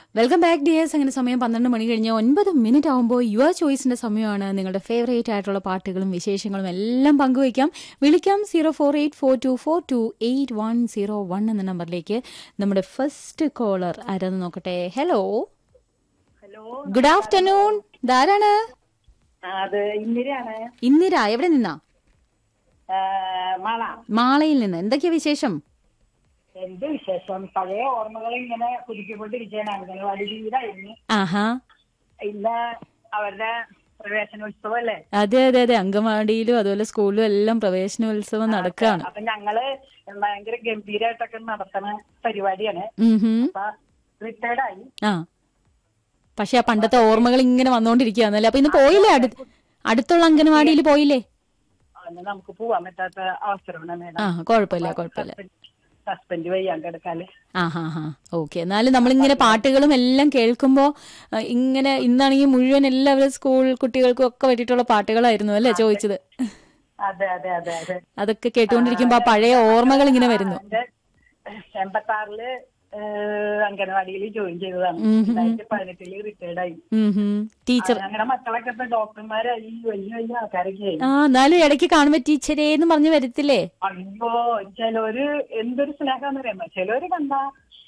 Welcome back dears അങ്ങനെ സമയം പന്ത്രണ്ട് മണി കഴിഞ്ഞ് ഒൻപത് മിനിറ്റ് ആകുമ്പോൾ യുവർ ചോയ്സിന്റെ സമയമാണ് നിങ്ങളുടെ ഫേവറേറ്റ് ആയിട്ടുള്ള പാട്ടുകളും വിശേഷങ്ങളും എല്ലാം പങ്കുവയ്ക്കാം വിളിക്കാം zero four eight four two four two eight one zero one എന്ന നമ്പറിലേക്ക് നമ്മുടെ ഫസ്റ്റ് കോളർ ആരാന്ന് നോക്കട്ടെ ഹലോ ഹലോ ഗുഡ് ആഫ്റ്റർനൂൺ ധാരാണ് അത് ഇന്ദിരയാണ് ഇന്ദിര എവിടെ നിന്നാ ആ, മാള മാളയിൽ നിന്ന് എന്തൊക്കെയാ വിശേഷം എന്ത് വിശേഷം പഴയ ഓർമ്മകൾ ഇങ്ങനെ പുതുക്കിക്കൊണ്ടിരിക്കുകയാണ് അംഗനവാടി ജീവിതമായിരുന്നു ആഹാ ഇന്ന് അവരുടെ പ്രവേശനോത്സവം അല്ലേ അതെ അതെ അതെ അങ്കമാടിയിലും അതുപോലെ സ്കൂളിലും എല്ലാം പ്രവേശനോത്സവം നടക്കുകയാണ് അപ്പൊ ഞങ്ങള് ഭയങ്കര ഗംഭീരമായിട്ടൊക്കെ നടത്തുന്ന പരിപാടിയാണ് ഉം ഹും. അപ്പൊ റിട്ടയർഡ് ആയി ആ പക്ഷെ ആ പണ്ടത്തെ ഓർമ്മകൾ ഇങ്ങനെ വന്നോണ്ടിരിക്കുകയാണല്ലേ അപ്പൊ ഇന്ന് പോയില്ലേ അടു അടുത്തുള്ള അംഗനവാടിയിൽ പോയില്ലേ അന്ന് നമുക്ക് പോവാൻ പറ്റാത്ത അവസരമാണ് ആ മേഡം കുഴപ്പമില്ല കുഴപ്പമില്ല ഹസ്ബൻഡ് വയ്യാണ്ട് കിടക്കാല് ആ ഹാ ഹാ ഓക്കെ എന്നാലും നമ്മളിങ്ങനെ പാട്ടുകളും എല്ലാം കേൾക്കുമ്പോ ആ, ഇങ്ങനെ ഇന്നാണെങ്കിൽ മുഴുവൻ എല്ലാവരും സ്കൂൾ കുട്ടികൾക്കും ഒക്കെ വേണ്ടിയിട്ടുള്ള പാട്ടുകളായിരുന്നു അല്ലേ ചോദിച്ചത് അതെ അതെ അതെ അതെ അതൊക്കെ കേട്ടുകൊണ്ടിരിക്കുമ്പോ ആ പഴയ ഓർമ്മകൾ ഇങ്ങനെ വരുന്നു എന്റെ എൺപത്തി ആറില് അംഗനവാടിയിൽ ജോയിൻ ചെയ്തതാണ് ഉം ഹും. രണ്ടായിരത്തി പതിനെട്ടില് റിട്ടയർഡ് ആയി ഉം ഹും. ടീച്ചർ ഞങ്ങളുടെ മക്കളൊക്കെ ഇപ്പൊ ഡോക്ടർമാരായി വലിയ വലിയ ആൾക്കാരൊക്കെ ആയി ആ എന്നാലും ഇടയ്ക്ക് കാണുമ്പോ ടീച്ചറേന്ന് പറഞ്ഞ് വരത്തില്ലേ അയ്യോ ചിലര് എന്തൊരു സ്നേഹാന്ന് പറയുമ്പോ ചിലര് കണ്ടാ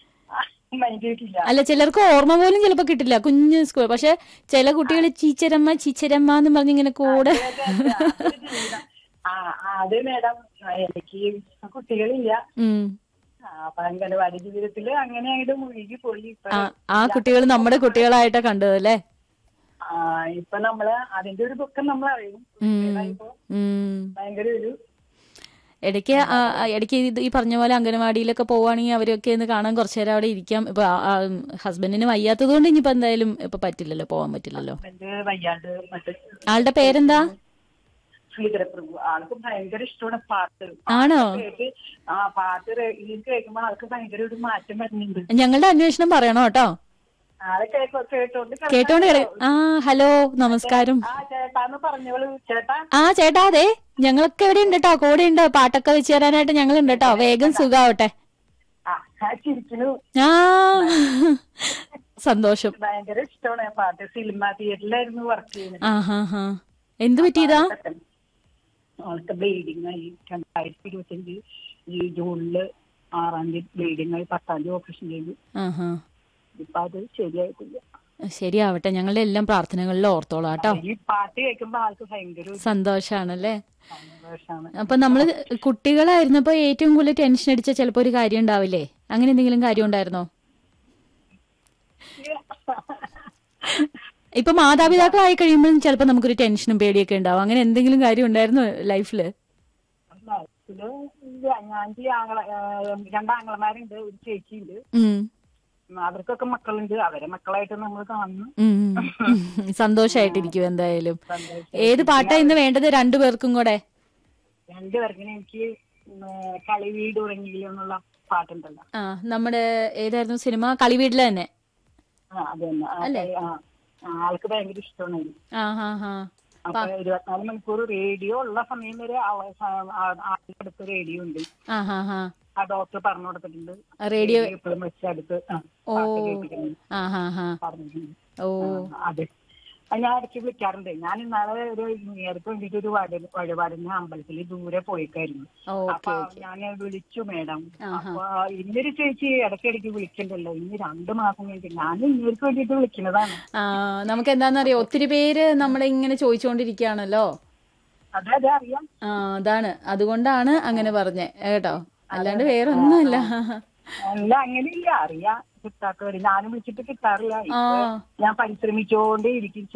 മൈൻഡ് ചെയ്തിട്ടില്ല അല്ല ചിലർക്ക് ഓർമ്മ പോലും ചിലപ്പോ കിട്ടില്ല കുഞ്ഞു സ്കൂൾ പക്ഷെ ചില കുട്ടികൾ ചീച്ചരമ്മ ചീച്ചരമ്മ എന്ന് പറഞ്ഞ് ഇങ്ങനെ കൂടെ അതൊരു ജീവിതം. ആ അത് മേഡം എനിക്ക് കുട്ടികളില്ല ഉം. ആ, അപ്പൊ അംഗനവാടി ജീവിതത്തില് അങ്ങനെ അങ്ങോട്ട് മുഴുകി പോയി ഇപ്പൊ ആ ആ കുട്ടികൾ നമ്മുടെ കുട്ടികളായിട്ടാ കണ്ടത് അല്ലേ ആ, ഇപ്പൊ നമ്മള് അതിന്റെ ഒരു ദുഃഖം നമ്മൾ അറിയും ഇപ്പൊ ഉം. ഭയങ്കര ഒരു ഇടയ്ക്ക് ആ, ആ, ഇടയ്ക്ക് ഇത് ഈ പറഞ്ഞ പോലെ അംഗനവാടിയിലൊക്കെ പോവാണെങ്കിൽ അവരൊക്കെ ഒന്ന് കാണാൻ കുറച്ചു നേരം അവിടെ ഇരിക്കാം ഇപ്പൊ ഹസ്ബൻഡിന് വയ്യാത്തത് കൊണ്ട് ഇനിയിപ്പോ എന്തായാലും ഇപ്പൊ പറ്റില്ലല്ലോ പോവാൻ പറ്റില്ലല്ലോ ഹസ്ബൻഡ് വയ്യാണ്ട് മറ്റേ ആളുടെ പേരെന്താ ശ്രീധരപ്രഭു ആൾക്ക് ഭയങ്കര ഇഷ്ടമാണ് പാട്ട് ആണോ കേട്ട് ആ പാട്ട് റേ- ഈ കേൾക്കുമ്പോ ആൾക്ക് ഭയങ്കര ഒരു മാറ്റം വരുന്നുണ്ട് ഞങ്ങളുടെ അന്വേഷണം പറയണോ കേട്ടോ ആളെ കേട്ടോ കേട്ടോണ്ട് കിടന്നാ- കേട്ടോണ്ട് കിട ആ ഹലോ നമസ്കാരം ആ ചേട്ടാന്ന് പറഞ്ഞോളൂ ചേട്ടാ ആ ചേട്ടാ അതെ ഞങ്ങളൊക്കെ ഇവിടെ ഉണ്ട് കേട്ടോ കൂടെ ഉണ്ട് പാട്ടൊക്കെ വെച്ച് തരാനായിട്ട് ഞങ്ങൾ ഉണ്ട് കേട്ടോ വേഗം സുഖാവട്ടെ ആ ആ ചിരിക്കുന്നു ആ സന്തോഷം ഭയങ്കര ഇഷ്ടമാണ് ആ പാട്ട് സിനിമ തിയേറ്ററിലായിരുന്നു വർക്ക് ചെയ്യുന്നത് ആ ഹാ ഹാ എന്ത് പറ്റിയതാ ആൾക്ക് ബ്ലീഡിങ് ആയി രണ്ടായിരത്തി ഇരുപത്തിയഞ്ച് ഈ ജൂണില് ആറാം തീയതി ബ്ലീഡിങ് ആയി പത്താം തീയതി ഓപ്പറേഷൻ ചെയ്തു ആ ഹാ ഇപ്പൊ അത് ശരിയായിട്ടില്ല ശരിയാവട്ടെ ഞങ്ങളുടെ എല്ലാം പ്രാർത്ഥനകളിൽ ഓർത്തോളാം കേട്ടോ ഈ പാട്ട് കേൾക്കുമ്പോ ആൾക്ക് ഭയങ്കര ഒരു സന്തോഷാണല്ലേ സന്തോഷാണ് അപ്പൊ നമ്മള് കുട്ടികളായിരുന്നപ്പോ ഏറ്റവും കൂടുതൽ ടെൻഷൻ അടിച്ച ചിലപ്പോ ഒരു കാര്യം ഉണ്ടാവില്ലേ അങ്ങനെ എന്തെങ്കിലും കാര്യം ഉണ്ടായിരുന്നോ ഇപ്പൊ മാതാപിതാക്കളായി കഴിയുമ്പോഴും ചിലപ്പോ നമുക്കൊരു ടെൻഷനും പേടിയൊക്കെ ഉണ്ടാവും അങ്ങനെ എന്തെങ്കിലും കാര്യം ഉണ്ടായിരുന്നോ ലൈഫില് ലൈഫില് അഞ്ച് ആങ്ങള രണ്ടാങ്ങളമാരുണ്ട് ഒരു ചേച്ചിയുണ്ട് ഉം ഉം, അവർക്കൊക്കെ മക്കളുണ്ട് അവരെ മക്കളായിട്ട് നമ്മൾ കാണുന്നു ഉം. സന്തോഷായിട്ടിരിക്കും എന്തായാലും സന്തോഷം. ഏത് പാട്ടാ ഇന്ന് വേണ്ടത് രണ്ടുപേർക്കും കൂടെ രണ്ടുപേർക്കും എനിക്ക് ഉം, കളി വീട് ഉറങ്ങിയില്ല എന്നുള്ള പാട്ടുണ്ടല്ലോ ആ നമ്മുടെ ഏതായിരുന്നു സിനിമ കളിവീട്ടില് തന്നെ ആ അത് തന്നെ ആ, കളി- ആ ആ, ആൾക്ക് ഭയങ്കര ഇഷ്ടമാണ് ഇത്. ആ ഹാ ഹാ അപ്പൊ ഇരുപത്തിനാല് മണിക്കൂർ റേഡിയോ ഉള്ള സമയം വരെ ആളുടെ അടുത്ത് റേഡിയോ ഉണ്ട് ആ ഹാ ഹാ ആ ഡോക്ടർ പറഞ്ഞു കൊടുത്തിട്ടുണ്ട് റേഡിയോ എപ്പോഴും വെച്ച് അടുത്ത് ആ, ഓ പാട്ട് കേൾപ്പിക്കണം ആ ഹാ ഹാ പറഞ്ഞിട്ടുണ്ട് ഓ ആ, അതെ അത് ഞാൻ ഇടയ്ക്ക് വിളിക്കാറുണ്ട് ഞാൻ ഇന്നാളെ ഒരു നേരത്തെ വേണ്ടിട്ട് ഒരു വഴി വഴിപാടിന് അമ്പലത്തിൽ ദൂരെ പോയിക്കായിരുന്നു അപ്പൊ ഓക്കെ ഞാൻ വിളിച്ചു മേഡം അപ്പൊ ഇന്നൊരു ചേച്ചി ഇടയ്ക്കിടയ്ക്ക് വിളിക്കണ്ടല്ലോ ഇന്ന് രണ്ടു മാസം കഴിഞ്ഞിട്ട് ഞാൻ ഇന്നേർക്ക് വേണ്ടിട്ട് വിളിക്കുന്നതാണ് ആ നമുക്ക് എന്താണെന്നറിയോ ഒത്തിരി പേര് നമ്മളെ ഇങ്ങനെ ചോദിച്ചുകൊണ്ടിരിക്കുകയാണല്ലോ അതെ അതെ അറിയാം ആ അതാണ് അതുകൊണ്ടാണ് അങ്ങനെ പറഞ്ഞേ കേട്ടോ അല്ലാണ്ട് വേറെ ഒന്നുമല്ല അല്ല അങ്ങനെയില്ല അറിയാം കിട്ടാത്തവര് ഞാനും വിളിച്ചിട്ട് കിട്ടാറില്ല ആ ഇപ്പൊ ഞാൻ പരിശ്രമിച്ചോണ്ടേ ഇരിക്കും